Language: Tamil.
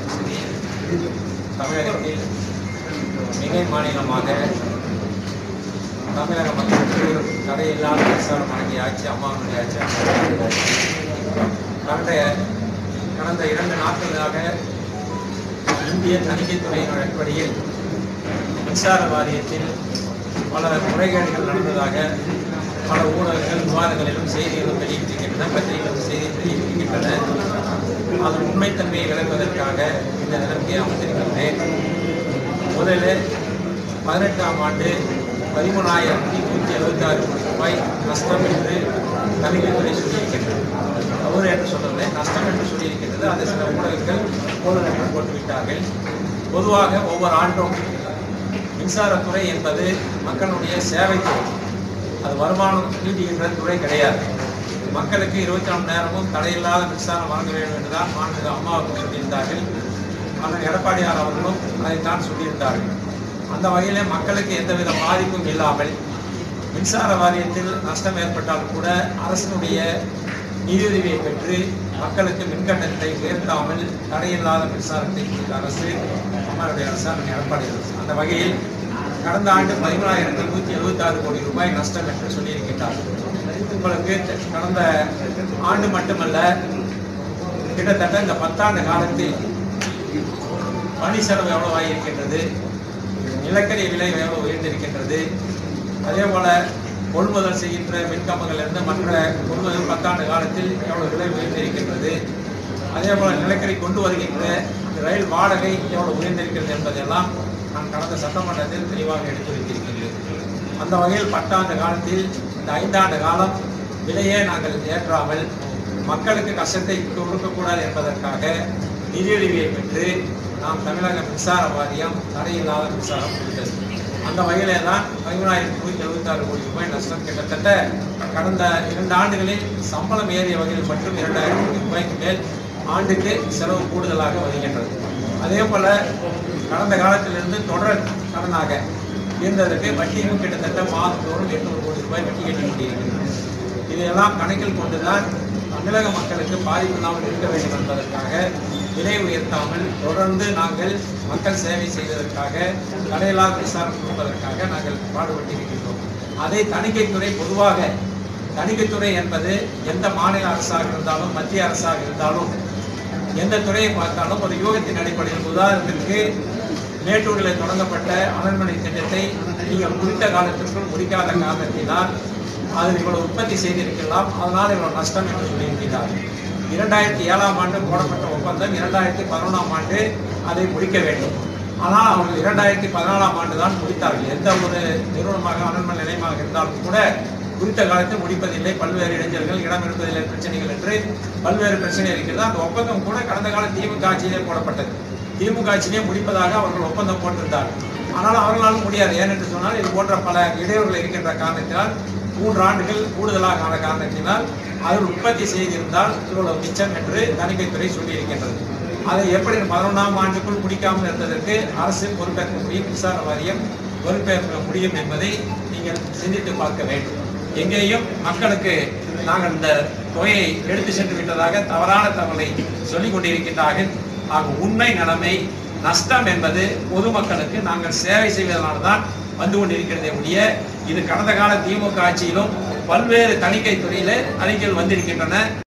சரி தமிழகத்தில் மிகை மாநிலமாக தமிழக மக்களுக்கு தடையில்லாத மின்சாரம் வழங்கிய ஆட்சி அம்மாவுடைய ஆட்சி அம்மாவுடைய ஆட்சி. கடந்த கடந்த இரண்டு நாட்களாக இந்திய தணிக்கைத்துறையின் அடிப்படையில் மின்சார வாரியத்தில் பல முறைகேடுகள் நடந்ததாக பல ஊடகங்கள் விவாதங்களிலும் செய்திகளும் வெளியிட்டிருக்கின்றன பத்திரிகைகளும் செய்தி வெளியிட்டிருக்கின்றன அதன் உண்மைத்தன்மையை விளக்குவதற்காக இந்த நிலைமையை அமைந்திருக்கின்றேன் முதலில் பதினெட்டாம் ஆண்டு பதிமூணாயிரத்தி நூற்றி எழுபத்தாறு கோடி ரூபாய் நஷ்டம் என்று தணிக்கைத்துறை சொல்லியிருக்கின்றது தவறு என்று சொல்லவில்லை நஷ்டம் என்று சொல்லியிருக்கின்றது அதை சில ஊடகங்கள் போதனை போட்டுவிட்டார்கள் பொதுவாக ஒவ்வொரு ஆண்டும் மின்சாரத்துறை என்பது மக்களுடைய சேவைத்துறை அது வருமானம் ஈட்டுகின்ற துறை கிடையாது மக்களுக்கு இருபத்தி நாலு நேரமும் தடையில்லாத மின்சாரம் வழங்க வேண்டும் என்றுதான் மாநில அம்மா அவர்கள் சொல்லியிருந்தார்கள் அண்ணன் எடப்பாடியார் அவர்களும் அதைத்தான் சொல்லியிருந்தார்கள் அந்த வகையிலே மக்களுக்கு எந்தவித பாதிப்பும் இல்லாமல் மின்சார வாரியத்தில் நஷ்டம் ஏற்பட்டால் கூட அரசினுடைய நிதியுதவியை பெற்று மக்களுக்கு மின்கட்டணத்தை உயர்த்தாமல் தடையில்லாத மின்சாரத்தை கொடுத்த அரசு அம்மாவுடைய அரசு அண்ணன் எடப்பாடி அரசு அந்த வகையில் கடந்த ஆண்டு பதிமூணாயிரத்தி நூற்றி எழுபத்தாறு கோடி ரூபாய் நஷ்டம் என்று சொல்லியிருக்கின்றார் உங்களுக்கு கடந்த ஆண்டு மட்டுமல்ல கிட்டத்தட்ட இந்த பத்தாண்டு காலத்தில் பணி செலவு எவ்வளவு ஆகியிருக்கின்றது நிலக்கரி விலை எவ்வளவு உயர்ந்திருக்கின்றது அதே போல கொள்முதல் செய்கின்ற மின்கம்பங்கள் இருந்து மற்ற கொள்முதல் பத்தாண்டு காலத்தில் எவ்வளவு விலை உயர்ந்திருக்கின்றது அதே போல நிலக்கரி கொண்டு வருகின்ற ரயில் வாடகை எவ்வளவு உயர்ந்திருக்கிறது என்பதெல்லாம் நான் கடந்த சட்டமன்றத்தில் தெளிவாக எடுத்து வைத்திருக்கின்றேன் அந்த வகையில் பத்தாண்டு காலத்தில் இந்த ஐந்தாண்டு காலம் விலையே நாங்கள் ஏற்றாமல் மக்களுக்கு கஷ்டத்தை கொடுக்கக்கூடாது என்பதற்காக நிதியுதவியை பெற்று நாம் தமிழக மின்சார வாரியம் தடையில்லாத மின்சாரம் கொடுத்தது அந்த வகையிலே தான் பதிமூணாயிரத்தி நூற்றி எழுபத்தாறு கோடி ரூபாய் நஷ்டம் கிட்டத்தட்ட கடந்த இரண்டு ஆண்டுகளில் சம்பளம் ஏறிய வகையில் மட்டும் இரண்டாயிரம் கோடி ரூபாய்க்கு மேல் ஆண்டுக்கு செலவு கூடுதலாக வருகின்றது அதே போல கடந்த காலத்திலிருந்து தொடர் கடனாக இருந்ததற்கு வட்டியும் கிட்டத்தட்ட மாதந்தோறும் எண்ணூறு கோடி ரூபாய் வட்டி கட்டி கொண்டிருக்கிறது இதையெல்லாம் கணக்கில் கொண்டுதான் தமிழக மக்களுக்கு பாதிப்பு இல்லாமல் இருக்க வேண்டும் என்பதற்காக விலை உயர்த்தாமல் தொடர்ந்து நாங்கள் மக்கள் சேவை செய்வதற்காக தடையில்லா மின்சாரம் கொடுப்பதற்காக நாங்கள் பாடுபட்டிருக்கின்றோம் அதை தணிக்கைத்துறை பொதுவாக தணிக்கைத்துறை என்பது எந்த மாநில அரசாக இருந்தாலும் மத்திய அரசாக இருந்தாலும் எந்த துறையை பார்த்தாலும் ஒரு யூகத்தின் அடிப்படையில் உதாரணத்திற்கு மேட்டூரில் தொடங்கப்பட்ட அனல்மனை திட்டத்தை நீங்கள் குறித்த காலத்திற்குள் முடிக்காத காரணத்தினால் அதில் இவ்வளவு உற்பத்தி செய்திருக்கலாம் அதனால் இவ்வளவு நஷ்டம் என்று சொல்லியிருக்கிறார் இரண்டாயிரத்தி ஏழாம் ஆண்டு போடப்பட்ட ஒப்பந்தம் இரண்டாயிரத்தி பதினொன்றாம் ஆண்டு அதை முடிக்க வேண்டும் ஆனால் அவர்கள் இரண்டாயிரத்தி பதினாலாம் ஆண்டு தான் முடித்தார்கள் எந்த ஒரு நிறுவனமாக அனல்மன் நிலையமாக இருந்தாலும் கூட குறித்த காலத்தில் முடிப்பதில்லை பல்வேறு இளைஞர்கள் இடம் இருப்பதில்லை பிரச்சனைகள் என்று பல்வேறு பிரச்சனை இருக்கிறது அந்த ஒப்பந்தம் கூட கடந்த கால திமுக ஆட்சியிலே போடப்பட்டது திமுக ஆட்சியிலே முடிப்பதாக அவர்கள் ஒப்பந்தம் போட்டிருந்தார்கள் ஆனால் அவர்களாலும் முடியாது ஏனென்று சொன்னால் இது போன்ற பல இடையூறுகள் இருக்கின்ற காரணத்தினால் மூன்று ஆண்டுகள் கூடுதலாக ஆன காரணத்தினால் அதில் உற்பத்தி செய்திருந்தால் இவ்வளவு மிச்சம் என்று தணிக்கைத்துறை சொல்லியிருக்கின்றது அதை எப்படி பதினொன்றாம் ஆண்டுக்குள் முடிக்காமல் இருந்ததற்கு அரசு பொறுப்பேற்க முடியும் மின்சார வாரியம் பொறுப்பேற்க முடியும் என்பதை நீங்கள் சிந்தித்து பார்க்க வேண்டும் எங்கேயும் மக்களுக்கு நாங்கள் இந்த தொகையை எடுத்து சென்று விட்டதாக தவறான தகவலை சொல்லிக் கொண்டிருக்கின்றார்கள் ஆக உண்மை நிலைமை நஷ்டம் என்பது பொதுமக்களுக்கு நாங்கள் சேவை செய்வதனால்தான் வந்து கொண்டிருக்கிறதே ஒழிய இது கடந்த கால திமுக ஆட்சியிலும் பல்வேறு தணிக்கை துறையில அறிக்கைகள் வந்திருக்கின்றன